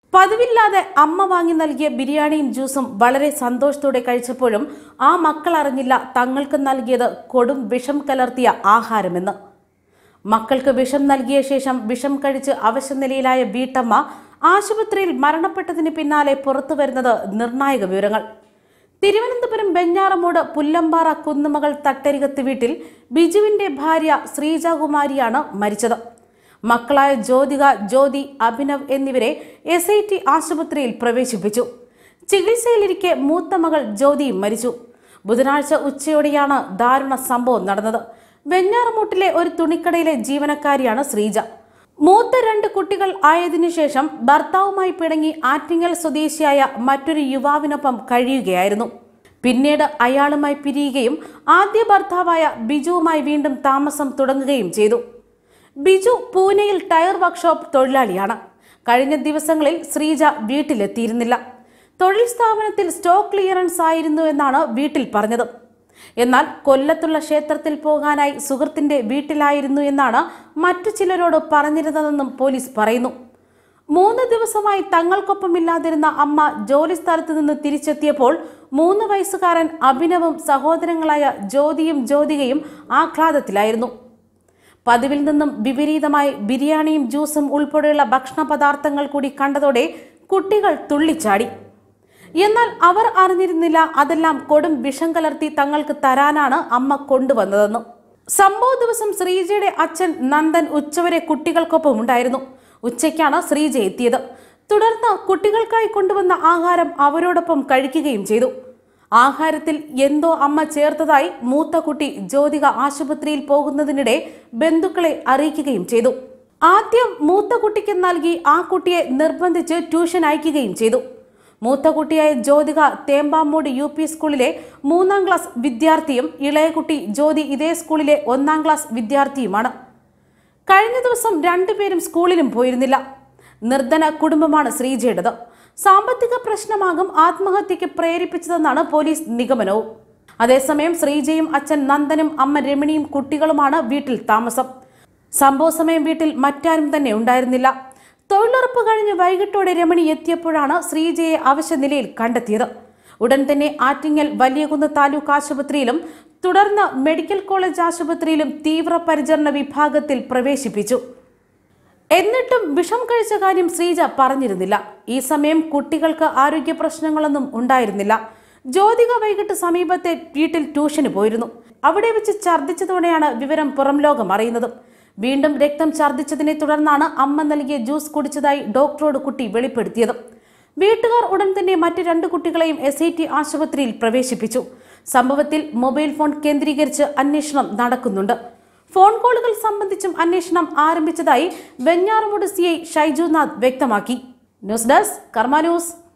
പതിവില്ലാതെ അമ്മ വാങ്ങി നൽകിയ ബിരിയാണിയും ജ്യൂസും വളരെ സന്തോഷത്തോടെ കഴിച്ചപ്പോഴും ആ മക്കൾ അറിഞ്ഞില്ല തങ്ങൾക്ക് നൽകിയത് കൊടും വിഷം കലർത്തിയ ആഹാരമെന്ന് മക്കൾക്ക് വിഷം നൽകിയ ശേഷം വിഷം കഴിച്ച് അവശനിലയിലായ വീട്ടമ്മ ആശുപത്രിയിൽ മരണപ്പെട്ടതിന് പിന്നാലെ പുറത്തു വരുന്നത് നിർണായക വിവരങ്ങൾ തിരുവനന്തപുരം വെഞ്ഞാറമൂട് പുല്ലമ്പാറ കുന്നുമകൾ തട്ടരികത്ത് വീട്ടിൽ ബിജുവിന്റെ ഭാര്യ ശ്രീജകുമാരിയാണ് മരിച്ചത് മക്കളായ ജ്യോതിക ജ്യോതി അഭിനവ് എന്നിവരെ എസ് ഐ ടി ആശുപത്രിയിൽ പ്രവേശിപ്പിച്ചു ചികിത്സയിലിരിക്കെ മൂത്ത മകൾ ജ്യോതിയും മരിച്ചു ബുധനാഴ്ച ഉച്ചയോടെയാണ് ദാരുണ സംഭവം നടന്നത് വെഞ്ഞാറമൂട്ടിലെ ഒരു തുണിക്കടയിലെ ജീവനക്കാരിയാണ് ശ്രീജ മൂത്ത രണ്ട് കുട്ടികൾ ആയതിനു ശേഷം ഭർത്താവുമായി പിണങ്ങി ആറ്റിങ്ങൽ സ്വദേശിയായ മറ്റൊരു യുവാവിനൊപ്പം കഴിയുകയായിരുന്നു പിന്നീട് അയാളുമായി പിരിയുകയും ആദ്യ ഭർത്താവായ ബിജുവുമായി വീണ്ടും താമസം തുടങ്ങുകയും ചെയ്തു ബിജു പൂനെയിൽ ടയർ വർക്ക്ഷോപ്പ് തൊഴിലാളിയാണ് കഴിഞ്ഞ ദിവസങ്ങളിൽ ശ്രീജ വീട്ടിലെത്തിയിരുന്നില്ല തൊഴിൽ സ്ഥാപനത്തിൽ സ്റ്റോക്ക് ക്ലിയറൻസ് ആയിരുന്നു എന്നാണ് വീട്ടിൽ പറഞ്ഞത് എന്നാൽ കൊല്ലത്തുള്ള ക്ഷേത്രത്തിൽ പോകാനായി സുഹൃത്തിന്റെ വീട്ടിലായിരുന്നു എന്നാണ് മറ്റു ചിലരോട് പറഞ്ഞിരുന്നതെന്നും പോലീസ് പറയുന്നു മൂന്ന് ദിവസമായി തങ്ങൾക്കൊപ്പമില്ലാതിരുന്ന അമ്മ ജോലി സ്ഥലത്ത് നിന്ന് തിരിച്ചെത്തിയപ്പോൾ മൂന്ന് വയസ്സുകാരൻ അഭിനവും സഹോദരങ്ങളായ ജ്യോതിയും ജ്യോതികയും ആഹ്ലാദത്തിലായിരുന്നു പതിവിൽ നിന്നും വിപരീതമായി ബിരിയാണിയും ജ്യൂസും ഉൾപ്പെടെയുള്ള ഭക്ഷണ പദാർത്ഥങ്ങൾ കൂടി കണ്ടതോടെ കുട്ടികൾ തുള്ളിച്ചാടി എന്നാൽ അവർ അറിഞ്ഞിരുന്നില്ല അതെല്ലാം കൊടും വിഷം കലർത്തി തങ്ങൾക്ക് തരാനാണ് അമ്മ കൊണ്ടുവന്നതെന്ന് സംഭവ ദിവസം ശ്രീജയുടെ അച്ഛൻ നന്ദൻ ഉച്ചവരെ കുട്ടികൾക്കൊപ്പം ഉണ്ടായിരുന്നു ഉച്ചയ്ക്കാണ് ശ്രീജ എത്തിയത് തുടർന്ന് കുട്ടികൾക്കായി കൊണ്ടുവന്ന ആഹാരം അവരോടൊപ്പം കഴിക്കുകയും ചെയ്തു ആഹാരത്തിൽ എന്തോ അമ്മ ചേർത്തതായി മൂത്ത കുട്ടി ജ്യോതിക ആശുപത്രിയിൽ പോകുന്നതിനിടെ ബന്ധുക്കളെ അറിയിക്കുകയും ചെയ്തു ആദ്യം മൂത്ത കുട്ടിക്ക് നൽകി ആ കുട്ടിയെ നിർബന്ധിച്ച് ട്യൂഷൻ അയക്കുകയും ചെയ്തു മൂത്ത കുട്ടിയായ ജ്യോതിക തേമ്പാമൂട് യു പി സ്കൂളിലെ മൂന്നാം ക്ലാസ് വിദ്യാർത്ഥിയും ഇളയ കുട്ടി ജ്യോതി ഇതേ സ്കൂളിലെ ഒന്നാം ക്ലാസ് വിദ്യാർത്ഥിയുമാണ് കഴിഞ്ഞ ദിവസം രണ്ടുപേരും സ്കൂളിലും പോയിരുന്നില്ല നിർധന കുടുംബമാണ് ശ്രീജയുടേത് സാമ്പത്തിക പ്രശ്നമാകും ആത്മഹത്യക്ക് പ്രേരിപ്പിച്ചതെന്നാണ് പോലീസ് നിഗമനവും അതേസമയം ശ്രീജയും അച്ഛൻ നന്ദനും അമ്മ രമണിയും കുട്ടികളുമാണ് വീട്ടിൽ താമസം സംഭവ സമയം വീട്ടിൽ മറ്റാരും തന്നെ ഉണ്ടായിരുന്നില്ല തൊഴിലുറപ്പ് കഴിഞ്ഞ് വൈകിട്ടോടെ രമണി എത്തിയപ്പോഴാണ് ശ്രീജയെ അവശനിലയിൽ കണ്ടെത്തിയത് ഉടൻ തന്നെ ആറ്റിങ്ങൽ വലിയകുന്ന് താലൂക്ക് ആശുപത്രിയിലും തുടർന്ന് മെഡിക്കൽ കോളേജ് ആശുപത്രിയിലും തീവ്രപരിചരണ വിഭാഗത്തിൽ പ്രവേശിപ്പിച്ചു എന്നിട്ടും വിഷം കഴിച്ച കാര്യം ശ്രീജ പറഞ്ഞിരുന്നില്ല ഈ സമയം കുട്ടികൾക്ക് ആരോഗ്യ പ്രശ്നങ്ങളൊന്നും ഉണ്ടായിരുന്നില്ല ജ്യോതിക വൈകിട്ട് സമീപത്തെ വീട്ടിൽ ട്യൂഷന് പോയിരുന്നു അവിടെ വെച്ച് ഛർദ്ദിച്ചതോടെയാണ് വിവരം പുറം ലോകം അറിയുന്നത് വീണ്ടും രക്തം ഛർദ്ദിച്ചതിനെ തുടർന്നാണ് അമ്മ നൽകിയ ജ്യൂസ് കുടിച്ചതായി ഡോക്ടറോട് കുട്ടി വെളിപ്പെടുത്തിയത് വീട്ടുകാർ ഉടൻ തന്നെ മറ്റ് രണ്ട് കുട്ടികളെയും എസ് ഐ ടി ആശുപത്രിയിൽ പ്രവേശിപ്പിച്ചു സംഭവത്തിൽ മൊബൈൽ ഫോൺ കേന്ദ്രീകരിച്ച് അന്വേഷണം നടക്കുന്നുണ്ട് ഫോൺ കോളുകൾ സംബന്ധിച്ചും അന്വേഷണം ആരംഭിച്ചതായി വെഞ്ഞാറമൂട് സി ഐ ഷൈജുനാഥ് വ്യക്തമാക്കി ന്യൂസ് ഡെസ്ക് കർമ്മ ന്യൂസ്